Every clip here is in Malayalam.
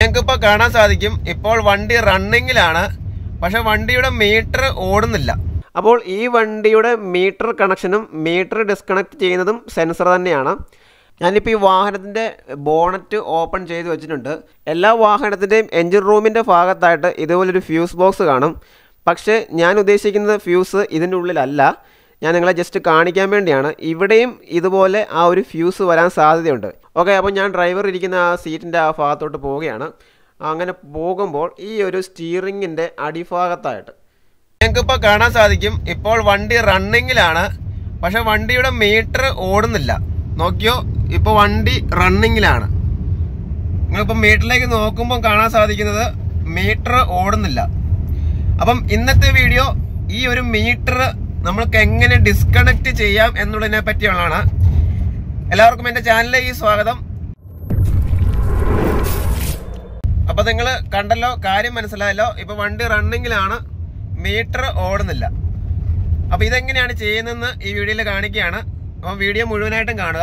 നിങ്ങൾക്ക് ഇപ്പോൾ കാണാൻ സാധിക്കും ഇപ്പോൾ വണ്ടി റണ്ണിങ്ങിലാണ് പക്ഷെ വണ്ടിയുടെ മീറ്റർ ഓടുന്നില്ല അപ്പോൾ ഈ വണ്ടിയുടെ മീറ്റർ കണക്ഷനും മീറ്റർ ഡിസ്കണക്ട് ചെയ്യുന്നതും സെൻസർ തന്നെയാണ് ഞാനിപ്പോൾ ഈ വാഹനത്തിൻ്റെ ബോണറ്റ് ഓപ്പൺ ചെയ്ത് വെച്ചിട്ടുണ്ട് എല്ലാ വാഹനത്തിൻ്റെയും എൻജിൻ റൂമിൻ്റെ ഭാഗത്തായിട്ട് ഇതുപോലൊരു ഫ്യൂസ് ബോക്സ് കാണും പക്ഷേ ഞാൻ ഉദ്ദേശിക്കുന്നത് ഫ്യൂസ് ഇതിൻ്റെ ഉള്ളിലല്ല ഞാൻ നിങ്ങളെ ജസ്റ്റ് കാണിക്കാൻ വേണ്ടിയാണ് ഇവിടെയും ഇതുപോലെ ആ ഒരു ഫ്യൂസ് വരാൻ സാധ്യതയുണ്ട് ഓക്കെ അപ്പോൾ ഞാൻ ഡ്രൈവർ ഇരിക്കുന്ന ആ സീറ്റിൻ്റെ ആ ഭാഗത്തോട്ട് പോവുകയാണ് അങ്ങനെ പോകുമ്പോൾ ഈ ഒരു സ്റ്റീറിങ്ങിൻ്റെ അടിഭാഗത്തായിട്ട് നിങ്ങൾക്കിപ്പോൾ കാണാൻ സാധിക്കും ഇപ്പോൾ വണ്ടി റണ്ണിങ്ങിലാണ് പക്ഷെ വണ്ടിയുടെ മീറ്റർ ഓടുന്നില്ല നോക്കിയോ ഇപ്പോൾ വണ്ടി റണ്ണിങ്ങിലാണ് നിങ്ങളിപ്പോൾ മീറ്ററിലേക്ക് നോക്കുമ്പോൾ കാണാൻ സാധിക്കുന്നത് മീറ്റർ ഓടുന്നില്ല അപ്പം ഇന്നത്തെ വീഡിയോ ഈ ഒരു മീറ്റർ നമ്മൾക്ക് എങ്ങനെ ഡിസ്കണക്ട് ചെയ്യാം എന്നുള്ളതിനെ പറ്റിയുള്ളതാണ് എല്ലാവർക്കും എൻ്റെ ചാനലിലേക്ക് സ്വാഗതം അപ്പൊ നിങ്ങൾ കണ്ടല്ലോ കാര്യം മനസ്സിലായല്ലോ ഇപ്പൊ വണ്ടി റണ്ണിങ്ങിലാണ് മീറ്റർ ഓടുന്നില്ല അപ്പൊ ഇതെങ്ങനെയാണ് ചെയ്യുന്നതെന്ന് ഈ വീഡിയോയിൽ കാണിക്കുകയാണ് അപ്പം വീഡിയോ മുഴുവനായിട്ടും കാണുക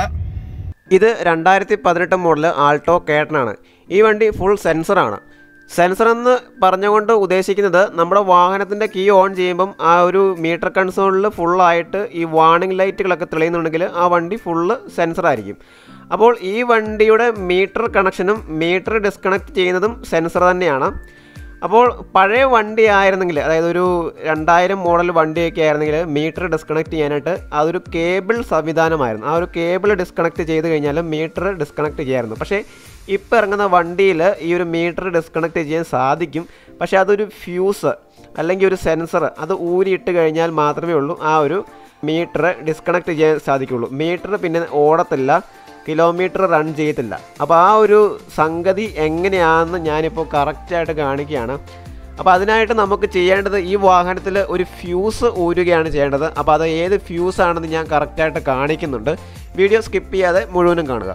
ഇത് രണ്ടായിരത്തി പതിനെട്ട് മോഡൽ ആൾട്ടോ കേട്ടനാണ് ഈ വണ്ടി ഫുൾ സെൻസറാണ് സെൻസർ എന്ന് പറഞ്ഞുകൊണ്ട് ഉദ്ദേശിക്കുന്നത് നമ്മുടെ വാഹനത്തിൻ്റെ കീ ഓൺ ചെയ്യുമ്പം ആ ഒരു മീറ്റർ കൺസോളിൽ ഫുള്ളായിട്ട് ഈ വാർണിംഗ് ലൈറ്റുകളൊക്കെ തെളിയുന്നുണ്ടെങ്കിൽ ആ വണ്ടി ഫുള്ള് സെൻസറായിരിക്കും അപ്പോൾ ഈ വണ്ടിയുടെ മീറ്റർ കണക്ഷനും മീറ്റർ ഡിസ്കണക്ട് ചെയ്യുന്നതും സെൻസർ തന്നെയാണ് അപ്പോൾ പഴയ വണ്ടി ആയിരുന്നെങ്കിൽ അതായത് ഒരു രണ്ടായിരം മോഡൽ വണ്ടിയൊക്കെ ആയിരുന്നെങ്കിൽ മീറ്റർ ഡിസ്കണക്ട് ചെയ്യാനായിട്ട് അതൊരു കേബിൾ സംവിധാനമായിരുന്നു ആ ഒരു കേബിൾ ഡിസ്കണക്ട് ചെയ്ത് കഴിഞ്ഞാൽ മീറ്റർ ഡിസ്കണക്ട് ചെയ്യായിരുന്നു പക്ഷേ ഇപ്പോൾ ഇറങ്ങുന്ന വണ്ടിയിൽ ഈ ഒരു മീറ്റർ ഡിസ്കണക്ട് ചെയ്യാൻ സാധിക്കും പക്ഷേ അതൊരു ഫ്യൂസ് അല്ലെങ്കിൽ ഒരു സെൻസർ അത് ഊരിയിട്ട് കഴിഞ്ഞാൽ മാത്രമേ ഉള്ളൂ ആ ഒരു മീറ്റർ ഡിസ്കണക്ട് ചെയ്യാൻ സാധിക്കുള്ളൂ മീറ്റർ പിന്നെ ഓടത്തില്ല കിലോമീറ്റർ റൺ ചെയ്യത്തില്ല അപ്പോൾ ആ ഒരു സംഗതി എങ്ങനെയാണെന്ന് ഞാനിപ്പോൾ കറക്റ്റായിട്ട് കാണിക്കുകയാണ് അപ്പോൾ അതിനായിട്ട് നമുക്ക് ചെയ്യേണ്ടത് ഈ വാഹനത്തിൽ ഒരു ഫ്യൂസ് ഊരുകയാണ് ചെയ്യേണ്ടത് അപ്പോൾ അത് ഏത് ഫ്യൂസ് ആണെന്ന് ഞാൻ കറക്റ്റായിട്ട് കാണിക്കുന്നുണ്ട് വീഡിയോ സ്കിപ്പ് ചെയ്യാതെ മുഴുവനും കാണുക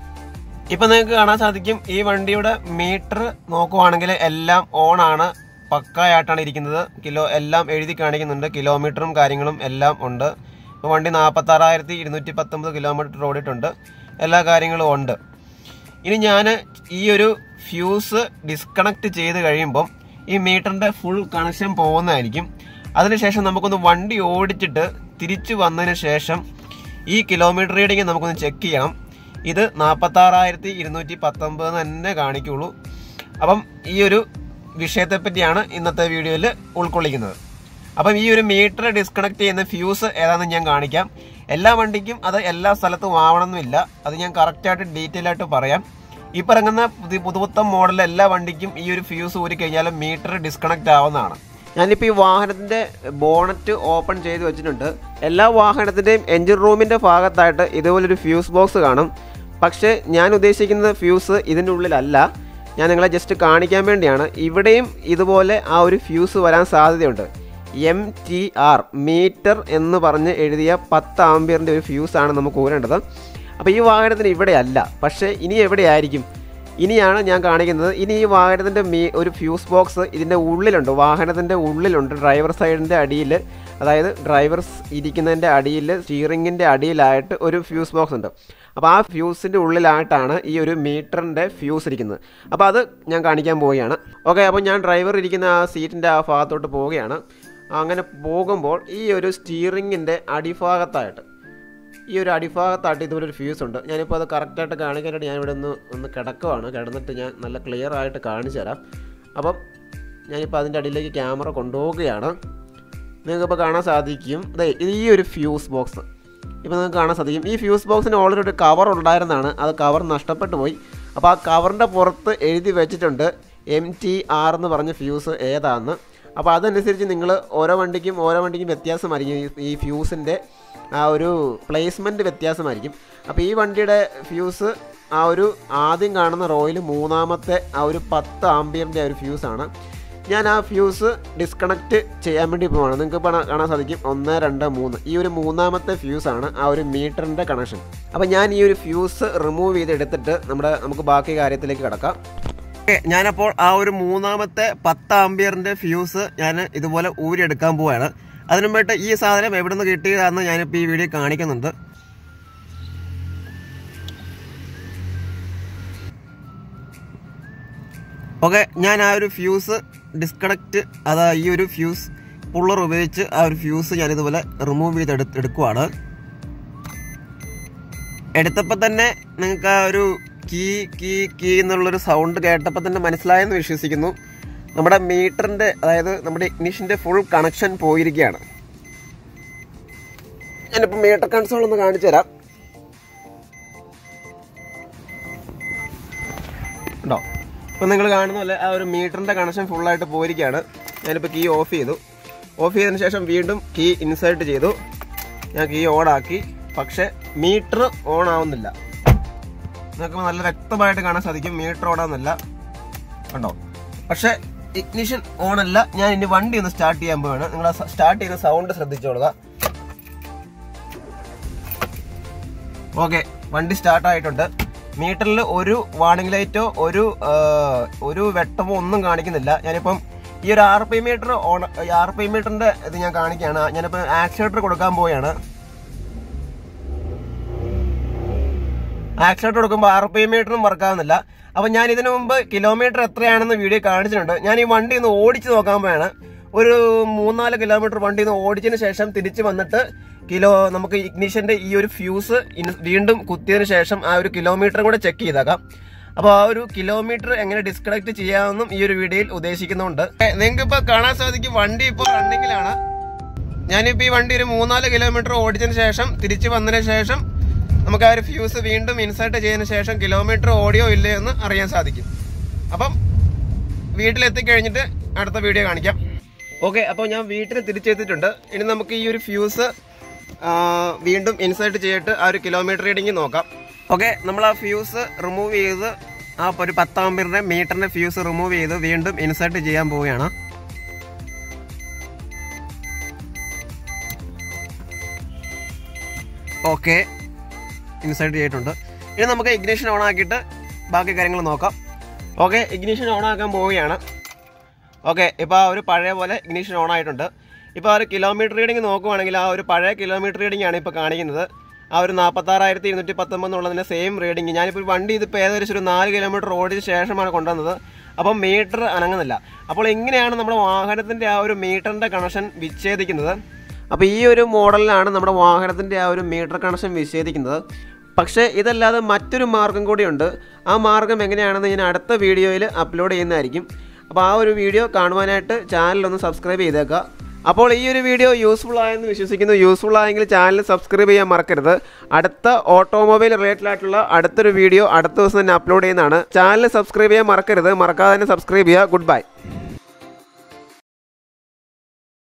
ഇപ്പം നിങ്ങൾക്ക് കാണാൻ സാധിക്കും ഈ വണ്ടിയുടെ മീറ്റർ നോക്കുവാണെങ്കിൽ എല്ലാം ഓൺ ആണ് പക്കായായിട്ടാണ് ഇരിക്കുന്നത് കിലോ എല്ലാം എഴുതി കാണിക്കുന്നുണ്ട് കിലോമീറ്ററും കാര്യങ്ങളും എല്ലാം ഉണ്ട് ഇപ്പോൾ വണ്ടി നാൽപ്പത്താറായിരത്തി ഇരുന്നൂറ്റി പത്തൊമ്പത് കിലോമീറ്റർ ഓടിയിട്ടുണ്ട് എല്ലാ കാര്യങ്ങളും ഉണ്ട് ഇനി ഞാൻ ഈ ഒരു ഫ്യൂസ് ഡിസ്കണക്ട് ചെയ്ത് കഴിയുമ്പം ഈ മീറ്ററിൻ്റെ ഫുൾ കണക്ഷൻ പോകുന്നതായിരിക്കും അതിനുശേഷം നമുക്കൊന്ന് വണ്ടി ഓടിച്ചിട്ട് തിരിച്ചു വന്നതിന് ശേഷം ഈ കിലോമീറ്റർ റീഡിങ് നമുക്കൊന്ന് ചെക്ക് ചെയ്യണം ഇത് നാൽപ്പത്താറായിരത്തി ഇരുന്നൂറ്റി പത്തൊമ്പത് തന്നെ കാണിക്കുള്ളൂ അപ്പം ഈ ഒരു വിഷയത്തെപ്പറ്റിയാണ് ഇന്നത്തെ വീഡിയോയിൽ ഉൾക്കൊള്ളിക്കുന്നത് അപ്പം ഈ ഒരു മീറ്റർ ഡിസ്കണക്ട് ചെയ്യുന്ന ഫ്യൂസ് ഏതാണെന്ന് ഞാൻ കാണിക്കാം എല്ലാ വണ്ടിക്കും അത് എല്ലാ സ്ഥലത്തും ആവണമെന്നില്ല അത് ഞാൻ കറക്റ്റായിട്ട് ഡീറ്റെയിൽ ആയിട്ട് പറയാം ഇപ്പം ഇറങ്ങുന്ന പുതിയ പുതുപുത്തം മോഡൽ എല്ലാ വണ്ടിക്കും ഈ ഒരു ഫ്യൂസ് ഊരി കഴിഞ്ഞാൽ മീറ്റർ ഡിസ്കണക്ട് ആവുന്നതാണ് ഞാനിപ്പോൾ ഈ വാഹനത്തിൻ്റെ ബോണറ്റ് ഓപ്പൺ ചെയ്ത് വെച്ചിട്ടുണ്ട് എല്ലാ വാഹനത്തിൻ്റെയും എൻജിൻ റൂമിൻ്റെ ഭാഗത്തായിട്ട് ഇതുപോലൊരു ഫ്യൂസ് ബോക്സ് കാണും പക്ഷേ ഞാൻ ഉദ്ദേശിക്കുന്നത് ഫ്യൂസ് ഇതിൻ്റെ ഉള്ളിലല്ല ഞാൻ നിങ്ങളെ ജസ്റ്റ് കാണിക്കാൻ വേണ്ടിയാണ് ഇവിടെയും ഇതുപോലെ ആ ഒരു ഫ്യൂസ് വരാൻ സാധ്യതയുണ്ട് എം ടി ആർ മീറ്റർ എന്ന് പറഞ്ഞ് എഴുതിയ പത്ത് ആംബിയറിൻ്റെ ഒരു ഫ്യൂസാണ് നമുക്ക് ഊരേണ്ടത് അപ്പോൾ ഈ വാഹനത്തിന് ഇവിടെയല്ല പക്ഷേ ഇനി എവിടെയായിരിക്കും ഇനിയാണ് ഞാൻ കാണിക്കുന്നത് ഇനി ഈ വാഹനത്തിൻ്റെ മീ ഒരു ഫ്യൂസ് ബോക്സ് ഇതിൻ്റെ ഉള്ളിലുണ്ട് വാഹനത്തിൻ്റെ ഉള്ളിലുണ്ട് ഡ്രൈവർ സൈഡിൻ്റെ അടിയിൽ അതായത് ഡ്രൈവർ ഇരിക്കുന്നതിൻ്റെ അടിയിൽ സ്റ്റിയറിങ്ങിൻ്റെ അടിയിലായിട്ട് ഒരു ഫ്യൂസ് ബോക്സ് ഉണ്ട് അപ്പോൾ ആ ഫ്യൂസിൻ്റെ ഉള്ളിലായിട്ടാണ് ഈ ഒരു മീറ്ററിൻ്റെ ഫ്യൂസ് ഇരിക്കുന്നത് അപ്പോൾ അത് ഞാൻ കാണിക്കാൻ പോവുകയാണ് ഓക്കെ അപ്പോൾ ഞാൻ ഡ്രൈവർ ഇരിക്കുന്ന ആ സീറ്റിൻ്റെ ആ ഭാഗത്തോട്ട് പോവുകയാണ് അങ്ങനെ പോകുമ്പോൾ ഈ ഒരു സ്റ്റിയറിങ്ങിൻ്റെ അടിഭാഗത്തായിട്ട് ഈ ഒരു അടിഭാഗത്തായിട്ട് ഇതുപോലെ ഒരു ഫ്യൂസ് ഉണ്ട് ഞാനിപ്പോൾ അത് കറക്റ്റായിട്ട് കാണിക്കാനായിട്ട് ഞാൻ ഇവിടെ ഒന്ന് ഒന്ന് കിടക്കുവാണ് കിടന്നിട്ട് ഞാൻ നല്ല ക്ലിയർ ആയിട്ട് കാണിച്ചു തരാം അപ്പം ഞാനിപ്പോൾ അതിൻ്റെ അടിയിലേക്ക് ക്യാമറ കൊണ്ടുപോവുകയാണ് നിങ്ങൾക്കിപ്പോൾ കാണാൻ സാധിക്കും അതെ ഇത് ഈ ഒരു ഫ്യൂസ് ബോക്സ് ഇപ്പോൾ നിങ്ങൾക്ക് കാണാൻ സാധിക്കും ഈ ഫ്യൂസ് ബോക്സിന് ഓൾറെഡി ഒരു കവർ ഉണ്ടായിരുന്നതാണ് അത് കവർ നഷ്ടപ്പെട്ടു പോയി അപ്പോൾ ആ കവറിൻ്റെ പുറത്ത് എഴുതി വെച്ചിട്ടുണ്ട് എം ടി ആർ എന്ന് പറഞ്ഞ ഫ്യൂസ് ഏതാണെന്ന് അപ്പോൾ അതനുസരിച്ച് നിങ്ങൾ ഓരോ വണ്ടിക്കും ഓരോ വണ്ടിക്കും വ്യത്യാസമായിരിക്കും ഈ- ഈ ഫ്യൂസിൻ്റെ ആ ഒരു പ്ലേസ്മെൻറ്റ് വ്യത്യാസമായിരിക്കും അപ്പോൾ ഈ വണ്ടിയുടെ ഫ്യൂസ് ആ ഒരു ആദ്യം കാണുന്ന റോയിൽ മൂന്നാമത്തെ ആ ഒരു പത്ത് ആംബിയറിൻ്റെ ഒരു ഫ്യൂസാണ് ഞാൻ ആ ഫ്യൂസ് ഡിസ്കണക്ട് ചെയ്യാൻ വേണ്ടി പോവാണ് നിങ്ങൾക്ക് ഇപ്പോൾ കാണാൻ സാധിക്കും ഒന്ന് രണ്ട് മൂന്ന് ഈ ഒരു മൂന്നാമത്തെ ഫ്യൂസാണ് ആ ഒരു മീറ്ററിൻ്റെ കണക്ഷൻ അപ്പോൾ ഞാൻ ഈ ഒരു ഫ്യൂസ് റിമൂവ് ചെയ്ത് എടുത്തിട്ട് നമ്മുടെ നമുക്ക് ബാക്കി കാര്യത്തിലേക്ക് കിടക്കാം ഓക്കെ ഞാനപ്പോൾ ആ ഒരു മൂന്നാമത്തെ പത്ത് ആംബിയറിന്റെ ഫ്യൂസ് ഞാൻ ഇതുപോലെ ഊരിയെടുക്കാൻ പോവാണ് അതിനു വേണ്ടി ഈ സാധനം എവിടെ നിന്ന് കിട്ടിയതാണെന്ന് ഞാനിപ്പോൾ ഈ വീഡിയോ കാണിക്കുന്നുണ്ട് ഓക്കെ ഞാൻ ആ ഒരു ഫ്യൂസ് ഡിസ്കണക്റ്റ് അതാ ഈ ഒരു ഫ്യൂസ് പുള്ളർ ഉപയോഗിച്ച് ആ ഒരു ഫ്യൂസ് ഞാൻ ഇതുപോലെ റിമൂവ് ചെയ്ത് എടു- എടുക്കുവാണ് എടുത്തപ്പോൾ തന്നെ നിങ്ങൾക്ക് ആ ഒരു കീ കീ കീ എന്നുള്ളൊരു സൗണ്ട് കേട്ടപ്പോൾ തന്നെ മനസ്സിലായെന്ന് വിശ്വസിക്കുന്നു നമ്മുടെ മീറ്ററിൻ്റെ അതായത് നമ്മുടെ ഇഗ്നിഷൻ്റെ ഫുൾ കണക്ഷൻ പോയിരിക്കുകയാണ് ഞാനിപ്പോൾ മീറ്റർ കൺസോൾ ഒന്ന് കാണിച്ചു തരാം ഉണ്ടോ ഇപ്പം നിങ്ങൾ കാണുന്ന പോലെ ആ ഒരു മീറ്ററിൻ്റെ കണക്ഷൻ ഫുള്ളായിട്ട് പോയിരിക്കുകയാണ് ഞാനിപ്പോൾ കീ ഓഫ് ചെയ്തു ഓഫ് ചെയ്തതിന് ശേഷം വീണ്ടും കീ ഇൻസേർട്ട് ചെയ്തു ഞാൻ കീ ഓൺ ആക്കി പക്ഷേ മീറ്റർ ഓൺ ആവുന്നില്ല നിങ്ങൾക്ക് നല്ല വ്യക്തമായിട്ട് കാണാൻ സാധിക്കും മീറ്റർ ഓൺ ആവുന്നില്ല കണ്ടോ പക്ഷേ ഇഗ്നിഷൻ ഓൺ അല്ല ഞാൻ ഇനി വണ്ടി ഒന്ന് സ്റ്റാർട്ട് ചെയ്യാൻ പോവാണ് നിങ്ങൾ സ്റ്റാർട്ട് ചെയ്യുന്ന സൗണ്ട് ശ്രദ്ധിച്ചോളുക ഓക്കെ വണ്ടി സ്റ്റാർട്ട് ആയിട്ടുണ്ട് മീറ്ററിൽ ഒരു വാർണിംഗ് ലൈറ്റോ ഒരു ആ, ഒരു വെട്ടമോ ഒന്നും കാണിക്കുന്നില്ല ഞാനിപ്പം ഈ ഒരു R P meter on R P മീറ്ററിന്റെ ഇത് ഞാൻ കാണിക്കുകയാണ് ഞാനിപ്പോൾ ആക്സിലേറ്റർ കൊടുക്കാൻ പോവുകയാണ് ആക്സിലേറ്റർ കൊടുക്കുമ്പോൾ ആർ പി മീറ്ററും വർക്കാവുന്നില്ല അപ്പം ഞാൻ ഇതിനു മുമ്പ് കിലോമീറ്റർ എത്രയാണെന്ന് വീഡിയോ കാണിച്ചിട്ടുണ്ട് ഞാൻ ഈ വണ്ടി ഒന്ന് ഓടിച്ച് നോക്കാൻ പോയാണ് ഒരു മൂന്നാല് കിലോമീറ്റർ വണ്ടി ഒന്ന് ഓടിച്ചതിന് ശേഷം തിരിച്ച് വന്നിട്ട് കിലോ നമുക്ക് ഇഗ്നിഷന്റെ ഈ ഒരു ഫ്യൂസ് ഇൻ- വീണ്ടും കുത്തിയതിന് ശേഷം ആ ഒരു കിലോമീറ്റർ കൂടെ ചെക്ക് ചെയ്തേക്കാം അപ്പോൾ ആ ഒരു കിലോമീറ്റർ എങ്ങനെ ഡിസ്കണക്ട് ചെയ്യാമെന്നും ഈ ഒരു വീഡിയോയിൽ ഉദ്ദേശിക്കുന്നുണ്ട് നിങ്ങൾക്ക് ഇപ്പോൾ കാണാൻ സാധിക്കും വണ്ടി ഇപ്പോൾ റണ്ണിങ്ങിലാണ് ഞാനിപ്പോൾ ഈ വണ്ടി ഒരു മൂന്നാല് കിലോമീറ്റർ ഓടിച്ചതിന് ശേഷം തിരിച്ച് വന്നതിന് ശേഷം നമുക്ക് ആ ഒരു ഫ്യൂസ് വീണ്ടും ഇൻസേർട്ട് ചെയ്തതിന് ശേഷം കിലോമീറ്റർ ഓടിയോ ഇല്ലയോ എന്ന് അറിയാൻ സാധിക്കും അപ്പം വീട്ടിലെത്തിക്കഴിഞ്ഞിട്ട് അടുത്ത വീഡിയോ കാണിക്കാം ഓക്കെ അപ്പോൾ ഞാൻ വീട്ടിൽ തിരിച്ചെത്തിയിട്ടുണ്ട് ഇനി നമുക്ക് ഈ ഒരു ഫ്യൂസ് ആ, വീണ്ടും ഇൻസേർട്ട് ചെയ്തിട്ട് ആ ഒരു കിലോമീറ്റർ റീഡിങ് നോക്കാം ഓക്കെ നമ്മൾ ആ ഫ്യൂസ് റിമൂവ് ചെയ്ത് ആ ഒരു പത്താമ്പറിന്റെ മീറ്ററിന്റെ ഫ്യൂസ് റിമൂവ് ചെയ്ത് വീണ്ടും ഇൻസേർട്ട് ചെയ്യാൻ പോവുകയാണ് ഓക്കെ ഇൻസേർട്ട് ചെയ്തിട്ടുണ്ട് ഇനി നമുക്ക് ഇഗ്നിഷൻ ഓൺ ആക്കിയിട്ട് ബാക്കി കാര്യങ്ങൾ നോക്കാം ഓക്കെ ഇഗ്നിഷൻ ഓൺ ആക്കാൻ പോവുകയാണ് ഓക്കെ ഇപ്പോൾ ആ ഒരു പഴയ പോലെ ഇഗ്നിഷൻ ഓൺ ആയിട്ടുണ്ട് ഇപ്പോൾ ആ ഒരു കിലോമീറ്റർ റീഡിംഗ് നോക്കുവാണെങ്കിൽ ആ ഒരു പഴയ കിലോമീറ്റർ റീഡിംഗ് ആണ് ഇപ്പോൾ കാണിക്കുന്നത് ആ ഒരു നാൽപ്പത്താറായിരത്തി ഇരുന്നൂറ്റി പത്തൊമ്പത് എന്നുള്ളതിൻ്റെ സെയിം റീഡിംഗ് ഞാനിപ്പോൾ ഒരു വണ്ടി ഇതിപ്പോൾ ഏകദേശം ഒരു നാല് കിലോമീറ്റർ ഓടിച്ച ശേഷമാണ് കൊണ്ടുവന്നത് അപ്പം മീറ്റർ അനങ്ങുന്നില്ല അപ്പോൾ എങ്ങനെയാണ് നമ്മുടെ വാഹനത്തിൻ്റെ ആ ഒരു മീറ്ററിൻ്റെ കണക്ഷൻ വിച്ഛേദിക്കുന്നത് അപ്പോൾ ഈ ഒരു മോഡലിലാണ് നമ്മുടെ വാഹനത്തിൻ്റെ ആ ഒരു മീറ്റർ കണക്ഷൻ വിച്ഛേദിക്കുന്നത് പക്ഷേ ഇതല്ലാതെ മറ്റൊരു മാർഗം കൂടിയുണ്ട് ആ മാർഗം എങ്ങനെയാണെന്ന് ഞാൻ അടുത്ത വീഡിയോയിൽ അപ്ലോഡ് ചെയ്യുന്നതായിരിക്കും അപ്പോൾ ആ ഒരു വീഡിയോ കാണുവാനായിട്ട് ചാനലൊന്ന് സബ്സ്ക്രൈബ് ചെയ്തേക്കുക അപ്പോൾ ഈ ഒരു വീഡിയോ യൂസ്ഫുൾ ആയെന്ന് വിശ്വസിക്കുന്നു യൂസ്ഫുൾ ആയെങ്കിൽ ചാനൽ സബ്സ്ക്രൈബ് ചെയ്യാൻ മറക്കരുത് അടുത്ത ഓട്ടോമൊബൈൽ റിലേറ്റഡ് ആയിട്ടുള്ള അടുത്തൊരു വീഡിയോ അടുത്ത ദിവസം തന്നെ അപ്ലോഡ് ചെയ്യുന്നതാണ് ചാനൽ സബ്സ്ക്രൈബ് ചെയ്യാൻ മറക്കരുത് മറക്കാതെ തന്നെ സബ്സ്ക്രൈബ് ചെയ്യുക ഗുഡ് ബൈ